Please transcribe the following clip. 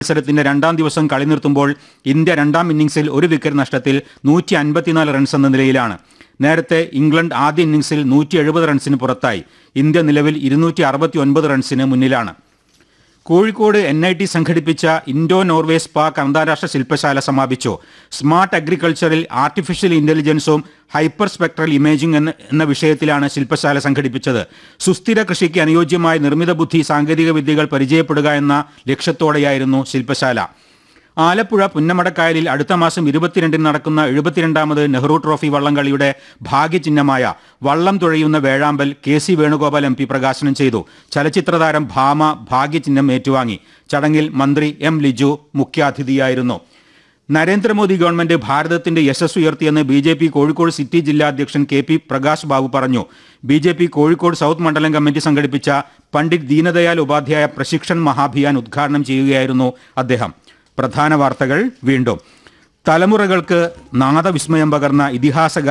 മത്സരത്തിന്റെ രണ്ടാം ദിവസം കളി നിർത്തുമ്പോൾ ഇന്ത്യ രണ്ടാം ഇന്നിംഗ്സിൽ ഒരു വിക്കറ്റ് നഷ്ടത്തിൽ നൂറ്റി അൻപത്തിനാല് റൺസ് എന്ന നിലയിലാണ് നേരത്തെ ഇംഗ്ലണ്ട് ആദ്യ ഇന്നിംഗ്സിൽ നൂറ്റി എഴുപത് റൺസിന് പുറത്തായി ഇന്ത്യ നിലവിൽ ഇരുന്നൂറ്റി അറുപത്തി ഒൻപത് റൺസിന് മുന്നിലാണ് കോഴിക്കോട് എൻ ഐ ടി സംഘടിപ്പിച്ച ഇൻഡോ നോർവേ സ്പാർക്ക് അന്താരാഷ്ട്ര ശില്പശാല സമാപിച്ചു സ്മാർട്ട് അഗ്രികൾച്ചറിൽ ആർട്ടിഫിഷ്യൽ ഇന്റലിജൻസും ഹൈപ്പർ സ്പെക്ട്രൽ ഇമേജിംഗ് എന്ന എന്ന വിഷയത്തിലാണ് ശില്പശാല സംഘടിപ്പിച്ചത് സുസ്ഥിര കൃഷിക്ക് അനുയോജ്യമായ നിർമ്മിത ബുദ്ധി സാങ്കേതിക വിദ്യകൾ പരിചയപ്പെടുക എന്ന ലക്ഷ്യത്തോടെയായിരുന്നു ശില്പശാല ആലപ്പുഴ പുന്നമടക്കായലിൽ അടുത്ത മാസം ഇരുപത്തിരണ്ടിന് നടക്കുന്ന എഴുപത്തിരണ്ടാമത് നെഹ്റു ട്രോഫി വള്ളംകളിയുടെ ഭാഗ്യചിഹ്നമായ വള്ളം തുഴയുന്ന വേഴാമ്പൽ K C Venugopal M P പ്രകാശനം ചെയ്തു ചലച്ചിത്രതാരം ഭാമ ഭാഗ്യചിഹ്നം ഏറ്റുവാങ്ങി ചടങ്ങിൽ മന്ത്രി എം ലിജു മുഖ്യാതിഥിയായിരുന്നു നരേന്ദ്രമോദി ഗവൺമെന്റ് ഭാരതത്തിന്റെ യശസ് ഉയർത്തിയെന്ന് B J P Kozhikode city ജില്ലാ അധ്യക്ഷൻ കെ പി പ്രകാശ് ബാബു പറഞ്ഞു B J P Kozhikode south മണ്ഡലം കമ്മിറ്റി സംഘടിപ്പിച്ച പണ്ഡിറ്റ് ദീനദയാൽ ഉപാധ്യായ പ്രശിക്ഷൺ മഹാഭിയാൻ ഉദ്ഘാടനം ചെയ്യുകയായിരുന്നു അദ്ദേഹം പ്രധാന വാർത്തകൾ വീണ്ടും തലമുറകൾക്ക് നാദവിസ്മയം പകർന്ന ഇതിഹാസ